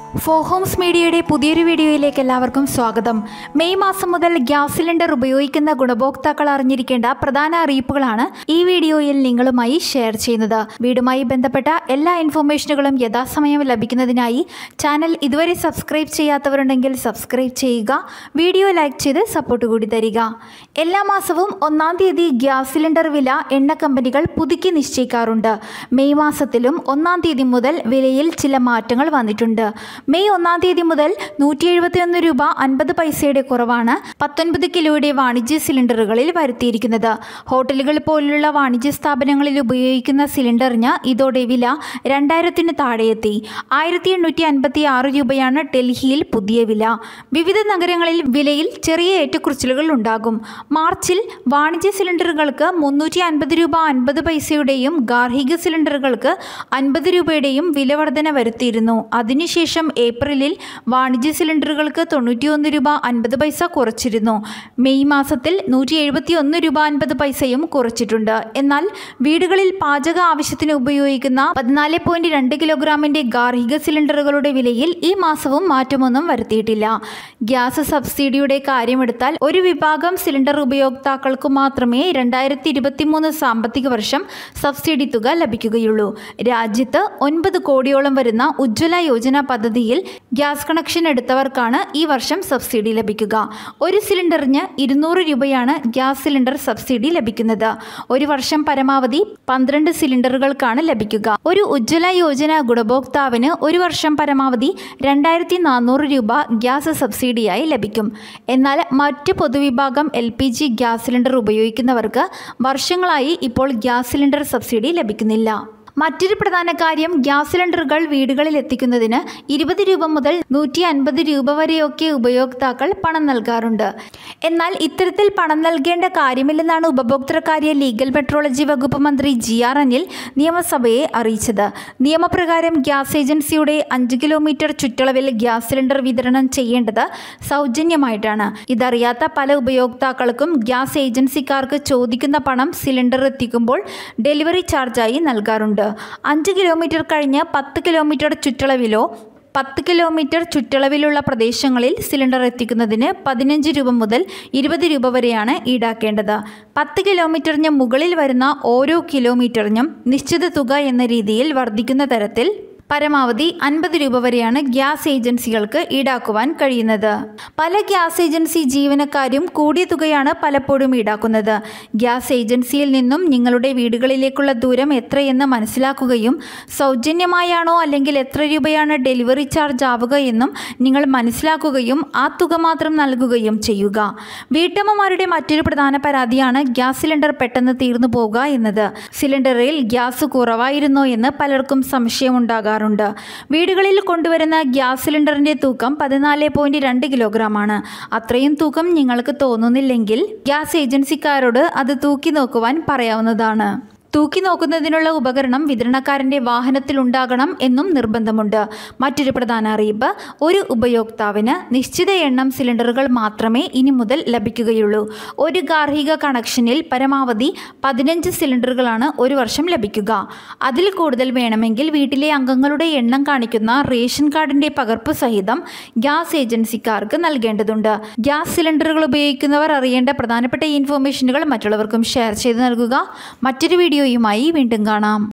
ഫോഹോംസ് മീഡിയയുടെ പുതിയൊരു വീഡിയോയിലേക്ക് എല്ലാവർക്കും സ്വാഗതം മെയ് മാസം മുതൽ ഗ്യാസ് സിലിണ്ടർ ഉപയോഗിക്കുന്ന ഗുണഭോക്താക്കൾ അറിഞ്ഞിരിക്കേണ്ട പ്രധാന അറിയിപ്പുകളാണ് ഈ വീഡിയോയിൽ നിങ്ങളുമായി ഷെയർ ചെയ്യുന്നത് വീടുമായി ബന്ധപ്പെട്ട എല്ലാ ഇൻഫോർമേഷനുകളും യഥാസമയം ലഭിക്കുന്നതിനായി ചാനൽ ഇതുവരെ സബ്സ്ക്രൈബ് ചെയ്യാത്തവരുണ്ടെങ്കിൽ സബ്സ്ക്രൈബ് ചെയ്യുക വീഡിയോ ലൈക്ക് ചെയ്ത് സപ്പോർട്ട് കൂടി തരിക എല്ലാ മാസവും ഒന്നാം തീയതി ഗ്യാസ് സിലിണ്ടർ വില എണ്ണ കമ്പനികൾ പുതുക്കി നിശ്ചയിക്കാറുണ്ട് മെയ് മാസത്തിലും ഒന്നാം തീയതി മുതൽ വിലയിൽ ചില മാറ്റങ്ങൾ വന്നിട്ടുണ്ട് മെയ് ഒന്നാം തീയതി മുതൽ നൂറ്റി എഴുപത്തിയൊന്ന് രൂപ അൻപത് പൈസയുടെ കുറവാണ് പത്തൊൻപത് കിലോയുടെ വാണിജ്യ സിലിണ്ടറുകളിൽ വരുത്തിയിരിക്കുന്നത് ഹോട്ടലുകൾ പോലുള്ള വാണിജ്യ സ്ഥാപനങ്ങളിൽ ഉപയോഗിക്കുന്ന സിലിണ്ടറിന് ഇതോടെ വില രണ്ടായിരത്തിന് താഴെയെത്തി ആയിരത്തി എണ്ണൂറ്റി അൻപത്തി ആറ് രൂപയാണ് ഡൽഹിയിൽ പുതിയ വില വിവിധ നഗരങ്ങളിൽ വിലയിൽ ചെറിയ ഏറ്റക്കുറച്ചിലുകൾ ഉണ്ടാകും മാർച്ചിൽ വാണിജ്യ സിലിണ്ടറുകൾക്ക് മുന്നൂറ്റി അൻപത് രൂപ അൻപത് പൈസയുടെയും ഗാർഹിക സിലിണ്ടറുകൾക്ക് അൻപത് രൂപയുടെയും വില വർധന വരുത്തിയിരുന്നു അതിനുശേഷം ഏപ്രിലിൽ വാണിജ്യ സിലിണ്ടറുകൾക്ക് തൊണ്ണൂറ്റിയൊന്ന് രൂപ അൻപത് പൈസ കുറച്ചിരുന്നു മെയ് മാസത്തിൽ നൂറ്റി എഴുപത്തി ഒന്ന് രൂപ അൻപത് പൈസയും കുറച്ചിട്ടുണ്ട് എന്നാൽ വീടുകളിൽ പാചക ആവശ്യത്തിന് ഉപയോഗിക്കുന്ന പതിനാല് പോയിന്റ് രണ്ട് കിലോഗ്രാമിന്റെ ഗാർഹിക സിലിണ്ടറുകളുടെ വിലയിൽ ഈ മാസവും മാറ്റമൊന്നും വരുത്തിയിട്ടില്ല ഗ്യാസ് സബ്സിഡിയുടെ കാര്യമെടുത്താൽ ഒരു വിഭാഗം സിലിണ്ടർ ഉപയോക്താക്കൾക്ക് മാത്രമേ രണ്ടായിരത്തി ഇരുപത്തിമൂന്ന് സാമ്പത്തിക വർഷം സബ്സിഡി തുക ലഭിക്കുകയുള്ളൂ രാജ്യത്ത് ഒൻപത് കോടിയോളം വരുന്ന ഉജ്ജ്വല യോജന പദ്ധതിയിൽ ഗ്യാസ് കണക്ഷൻ എടുത്തവർക്കാണ് ഈ വർഷം സബ്സിഡി ലഭിക്കുക ഒരു സിലിണ്ടറിന് ഇരുന്നൂറ് രൂപയാണ് ഗ്യാസ് സിലിണ്ടർ സബ്സിഡി ലഭിക്കുന്നത് ഒരു വർഷം പരമാവധി പന്ത്രണ്ട് സിലിണ്ടറുകൾക്കാണ് ലഭിക്കുക ഒരു ഉജ്ജ്വല യോജന ഗുണഭോക്താവിന് ഒരു വർഷം പരമാവധി രണ്ടായിരത്തി നാനൂറ് രൂപ ഗ്യാസ് സബ്സിഡിയായി ലഭിക്കും എന്നാൽ മറ്റ് പൊതുവിഭാഗം L P G gas cylinder ഉപയോഗിക്കുന്നവർക്ക് വർഷങ്ങളായി ഇപ്പോൾ ഗ്യാസ് സിലിണ്ടർ സബ്സിഡി ലഭിക്കുന്നില്ല മറ്റൊരു പ്രധാന കാര്യം ഗ്യാസ് സിലിണ്ടറുകൾ വീടുകളിൽ എത്തിക്കുന്നതിന് ഇരുപത് രൂപ മുതൽ നൂറ്റി അൻപത് രൂപ വരെയൊക്കെ ഉപയോക്താക്കൾ പണം നൽകാറുണ്ട് എന്നാൽ ഇത്തരത്തിൽ പണം നൽകേണ്ട കാര്യമില്ലെന്നാണ് ഉപഭോക്തൃകാര്യ ലീഗൽ മെട്രോളജി വകുപ്പ് മന്ത്രി ജി ആർ അനിൽ നിയമസഭയെ അറിയിച്ചത് നിയമപ്രകാരം ഗ്യാസ് ഏജൻസിയുടെ അഞ്ച് കിലോമീറ്റർ ചുറ്റളവിൽ ഗ്യാസ് സിലിണ്ടർ വിതരണം ചെയ്യേണ്ടത് സൗജന്യമായിട്ടാണ് ഇതറിയാത്ത പല ഉപയോക്താക്കൾക്കും ഗ്യാസ് ഏജൻസിക്കാർക്ക് ചോദിക്കുന്ന പണം സിലിണ്ടർ എത്തിക്കുമ്പോൾ ഡെലിവറി ചാർജായി നൽകാറുണ്ട് അഞ്ച് കിലോമീറ്റർ കഴിഞ്ഞ് പത്ത് കിലോമീറ്റർ ചുറ്റളവിലോ പത്ത് കിലോമീറ്റർ ചുറ്റളവിലുള്ള പ്രദേശങ്ങളിൽ സിലിണ്ടർ എത്തിക്കുന്നതിന് പതിനഞ്ച് രൂപ മുതൽ ഇരുപത് രൂപ വരെയാണ് ഈടാക്കേണ്ടത് പത്ത് കിലോമീറ്ററിന് മുകളിൽ വരുന്ന ഓരോ കിലോമീറ്ററിനും നിശ്ചിത തുക എന്ന രീതിയിൽ വർദ്ധിക്കുന്ന തരത്തിൽ പരമാവധി അൻപത് രൂപ വരെയാണ് ഗ്യാസ് ഏജൻസികൾക്ക് ഈടാക്കുവാൻ കഴിയുന്നത് പല ഗ്യാസ് ഏജൻസി ജീവനക്കാരും കൂടിയ തുകയാണ് പലപ്പോഴും ഈടാക്കുന്നത് ഗ്യാസ് ഏജൻസിയിൽ നിന്നും നിങ്ങളുടെ വീടുകളിലേക്കുള്ള ദൂരം എത്രയെന്ന് മനസ്സിലാക്കുകയും സൗജന്യമായാണോ അല്ലെങ്കിൽ എത്ര രൂപയാണ് ഡെലിവറി ചാർജ് ആവുക എന്നും നിങ്ങൾ മനസ്സിലാക്കുകയും ആ തുക മാത്രം നൽകുകയും ചെയ്യുക വീട്ടമ്മമാരുടെ മറ്റൊരു പ്രധാന പരാതിയാണ് ഗ്യാസ് സിലിണ്ടർ പെട്ടെന്ന് തീർന്നു പോകുക എന്നത് സിലിണ്ടറിൽ ഗ്യാസ് കുറവായിരുന്നോ എന്ന് പലർക്കും സംശയമുണ്ടാകാറുണ്ട് വീടുകളിൽ കൊണ്ടുവരുന്ന ഗ്യാസ് സിലിണ്ടറിന്റെ തൂക്കം പതിനാല് പോയിന്റ് രണ്ട് കിലോഗ്രാം ആണ് അത്രയും തൂക്കം നിങ്ങൾക്ക് തോന്നുന്നില്ലെങ്കിൽ ഗ്യാസ് ഏജൻസിക്കാരോട് അത് തൂക്കി നോക്കുവാൻ പറയാവുന്നതാണ് തൂക്കി നോക്കുന്നതിനുള്ള ഉപകരണം വിതരണക്കാരൻ്റെ വാഹനത്തിൽ ഉണ്ടാകണം എന്നും നിർബന്ധമുണ്ട് മറ്റൊരു പ്രധാന അറിയിപ്പ് ഒരു ഉപയോക്താവിന് നിശ്ചിത എണ്ണം സിലിണ്ടറുകൾ മാത്രമേ ഇനി മുതൽ ലഭിക്കുകയുള്ളൂ ഒരു ഗാർഹിക കണക്ഷനിൽ പരമാവധി പതിനഞ്ച് സിലിണ്ടറുകളാണ് ഒരു വർഷം ലഭിക്കുക അതിൽ കൂടുതൽ വേണമെങ്കിൽ വീട്ടിലെ അംഗങ്ങളുടെ എണ്ണം കാണിക്കുന്ന റേഷൻ കാർഡിൻ്റെ പകർപ്പ് സഹിതം ഗ്യാസ് ഏജൻസിക്കാർക്ക് നൽകേണ്ടതുണ്ട് ഗ്യാസ് സിലിണ്ടറുകൾ ഉപയോഗിക്കുന്നവർ അറിയേണ്ട പ്രധാനപ്പെട്ട ഇൻഫോർമേഷനുകൾ മറ്റുള്ളവർക്കും ഷെയർ ചെയ്ത് നൽകുക മറ്റൊരു വീഡിയോയുമായി വീണ്ടും കാണാം